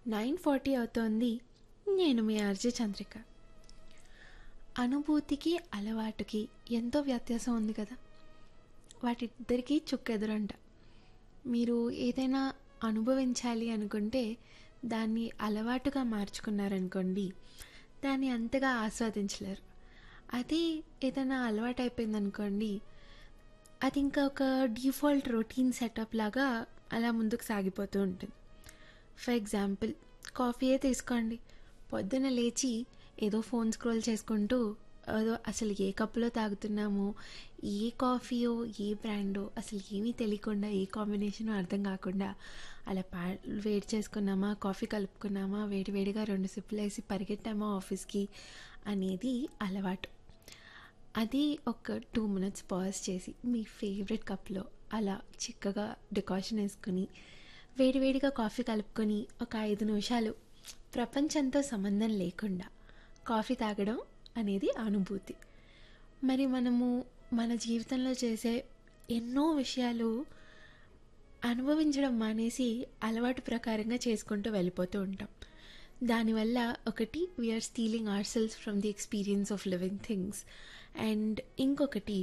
Nine forty అవుతోంది నేను మీ RJ Chandrika అనుభూతికి అలవాటుకి ఎంతో వ్యత్యాసం ఉంది కదా వాటిద్దరికీ చుక్కెదురంట మీరు ఏదైనా అనుభవించాలి అనుకుంటే దాన్ని అలవాటుగా మార్చుకున్నారనుకోండి దాన్ని అంతగా ఆస్వాదించలేరు అదే ఏదైనా అలవాటు అయిపోయింది అనుకోండి అది ఇంకా ఒక డిఫాల్ట్ రొటీన్ సెటప్ లాగా అలా ముందుకు సాగిపోతూ ఉంటుంది ఫర్ ఎగ్జాంపుల్ కాఫీయే తీసుకోండి పొద్దున లేచి ఏదో ఫోన్ స్క్రోల్ చేసుకుంటూ ఏదో అసలు ఏ కప్పులో తాగుతున్నామో ఏ కాఫీయో ఏ బ్రాండో అసలు ఏమీ తెలియకుండా ఏ కాంబినేషనో అర్థం కాకుండా అలా పా వేడి చేసుకున్నామా కాఫీ కలుపుకున్నామా వేడి వేడిగా రెండు సిప్పులు వేసి పరిగెట్టామా ఆఫీస్కి అనేది అలవాటు అది ఒక టూ మినిట్స్ పాజ్ చేసి మీ ఫేవరెట్ కప్లో అలా చిక్కగా డికాషన్ వేసుకొని వేడివేడిగా కాఫీ కలుపుకొని ఒక ఐదు నిమిషాలు ప్రపంచంతో సంబంధం లేకుండా కాఫీ తాగడం అనేది అనుభూతి మరి మనము మన జీవితంలో చేసే ఎన్నో విషయాలు అనుభవించడం మానేసి అలవాటు ప్రకారంగా చేసుకుంటూ వెళ్ళిపోతూ ఉంటాం దానివల్ల ఒకటి we're stealing our cells from the experience of living things and ఇంకొకటి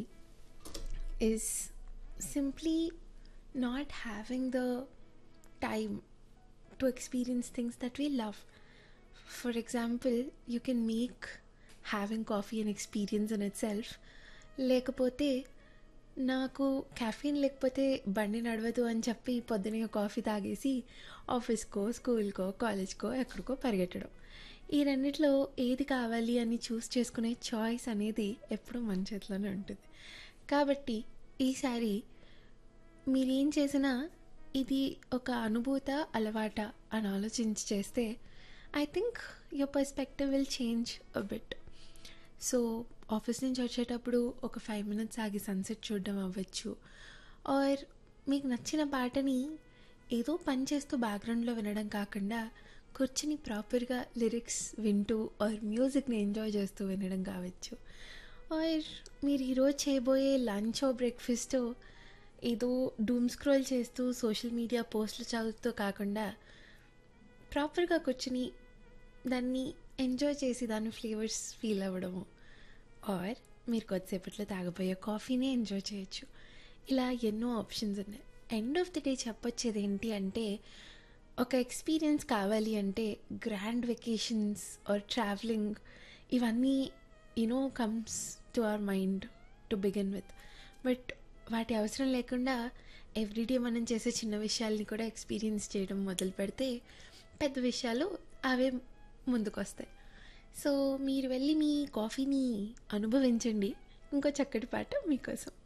is simply not having the time to experience things that we love. For example, you can make having coffee an experience in itself. లేకపోతే నాకు caffeine లేకపోతే బండి నడవదు అని చెప్పి పొద్దున coffee తాగేసి ఆఫీస్కో స్కూల్కో కాలేజ్కో ఎక్కడికో పరిగెట్టడం ఈ రెండిట్లో ఏది కావాలి అని చూస్ చేసుకునే చాయిస్ అనేది ఎప్పుడూ మన చేతిలోనే ఉంటుంది కాబట్టి ఈసారి మీరేం చేసినా ఇది ఒక అనుభూత అలవాట అని ఆలోచించి చేస్తే I think your perspective will change a bit so office నుంచి వచ్చేటప్పుడు ఒక ఫైవ్ మినిట్స్ ఆగి సన్సెట్ చూడడం అవ్వచ్చు ఆర్ మీకు నచ్చిన పాటని ఏదో పని చేస్తూ బ్యాక్గ్రౌండ్లో వినడం కాకుండా కూర్చుని ప్రాపర్గా లిరిక్స్ వింటూ ఆర్ మ్యూజిక్ని ఎంజాయ్ చేస్తూ వినడం కావచ్చు ఆర్ మీరు ఈరోజు చేయబోయే లంచ్ బ్రేక్ఫాస్ట్ ఏదో డూమ్ స్క్రోల్ చేస్తూ సోషల్ మీడియా పోస్టులు చదువుతూ కాకుండా ప్రాపర్గా కూర్చుని దాన్ని ఎంజాయ్ చేసి దాని ఫ్లేవర్స్ ఫీల్ అవ్వడము ఆర్ మీరు కొద్దిసేపట్లో తాగబోయే కాఫీనే ఎంజాయ్ చేయొచ్చు ఇలా ఎన్నో ఆప్షన్స్ ఉన్నాయి ఎండ్ ఆఫ్ ది డే చెప్పొచ్చేది ఏంటి అంటే ఒక ఎక్స్పీరియన్స్ కావాలి అంటే గ్రాండ్ వెకేషన్స్ ఆర్ ట్రావెలింగ్ ఇవన్నీ you know comes to our mind to begin with but వాటి అవసరం లేకుండా ఎవ్రీడే మనం చేసే చిన్న విషయాల్ని కూడా ఎక్స్పీరియన్స్ చేయడం మొదలు పెడితే పెద్ద విషయాలు అవే ముందుకొస్తాయి సో మీరు వెళ్ళి మీ కాఫీని అనుభవించండి ఇంకో చక్కటి పాట మీకోసం